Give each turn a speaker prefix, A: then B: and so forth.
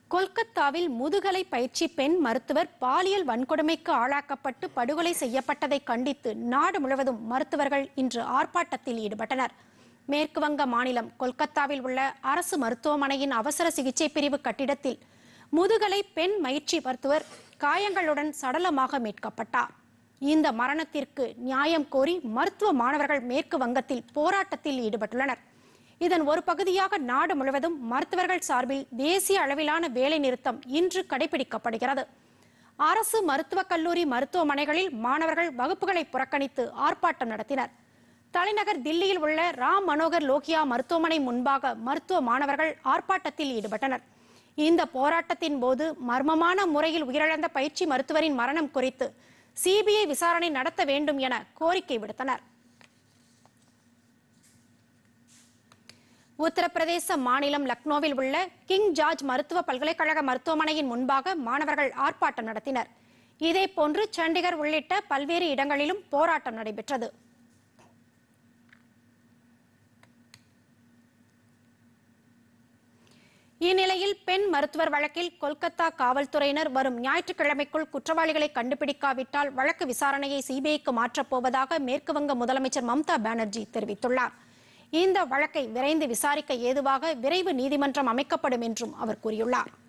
A: கொல்கத்தாவில் முதுகலை பயிற்சி பெண் மருத்துவர் பாலியல் வன்கொடுமைக்கு ஆளாக்கப்பட்டு படுகொலை செய்யப்பட்டதை கண்டித்து நாடு முழுவதும் மருத்துவர்கள் இன்று ஆர்ப்பாட்டத்தில் ஈடுபட்டனர் மேற்கு வங்க மாநிலம் கொல்கத்தாவில் உள்ள அரசு மருத்துவமனையின் அவசர சிகிச்சை பிரிவு கட்டிடத்தில் முதுகலை பெண் பயிற்சி மருத்துவர் காயங்களுடன் சடலமாக மீட்கப்பட்டார் இந்த மரணத்திற்கு நியாயம் கோரி மருத்துவ மாணவர்கள் மேற்கு வங்கத்தில் போராட்டத்தில் ஈடுபட்டுள்ளனர் இதன் ஒரு பகுதியாக நாடு முழுவதும் மருத்துவர்கள் சார்பில் தேசிய அளவிலான வேலை நிறுத்தம் இன்று கடைபிடிக்கப்படுகிறது அரசு மருத்துவக் கல்லூரி மருத்துவமனைகளில் மாணவர்கள் வகுப்புகளை புறக்கணித்து ஆர்ப்பாட்டம் நடத்தினர் தலைநகர் தில்லியில் உள்ள ராம் மனோகர் லோகியா மருத்துவமனை முன்பாக மருத்துவ மாணவர்கள் ஆர்ப்பாட்டத்தில் ஈடுபட்டனர் இந்த போராட்டத்தின் போது மர்மமான முறையில் உயிரிழந்த பயிற்சி மருத்துவரின் மரணம் குறித்து சிபிஐ விசாரணை நடத்த வேண்டும் என கோரிக்கை விடுத்தனர் உத்தரப்பிரதேச மாநிலம் லக்னோவில் உள்ள கிங் ஜார்ஜ் மருத்துவ பல்கலைக்கழக மருத்துவமனையின் முன்பாக மாணவர்கள் ஆர்ப்பாட்டம் நடத்தினர் இதேபோன்று சண்டிகர் உள்ளிட்ட பல்வேறு இடங்களிலும் போராட்டம் நடைபெற்றது இந்நிலையில் பெண் மருத்துவர் வழக்கில் கொல்கத்தா காவல்துறையினர் வரும் ஞாயிற்றுக்கிழமைக்குள் குற்றவாளிகளை கண்டுபிடிக்காவிட்டால் வழக்கு விசாரணையை சிபிஐக்கு மாற்றப் போவதாக மேற்குவங்க முதலமைச்சர் மம்தா பானர்ஜி தெரிவித்துள்ளார் இந்த வழக்கை விரைந்து விசாரிக்க ஏதுவாக விரைவு நீதிமன்றம் அமைக்கப்படும் என்றும் அவர் கூறியுள்ளார்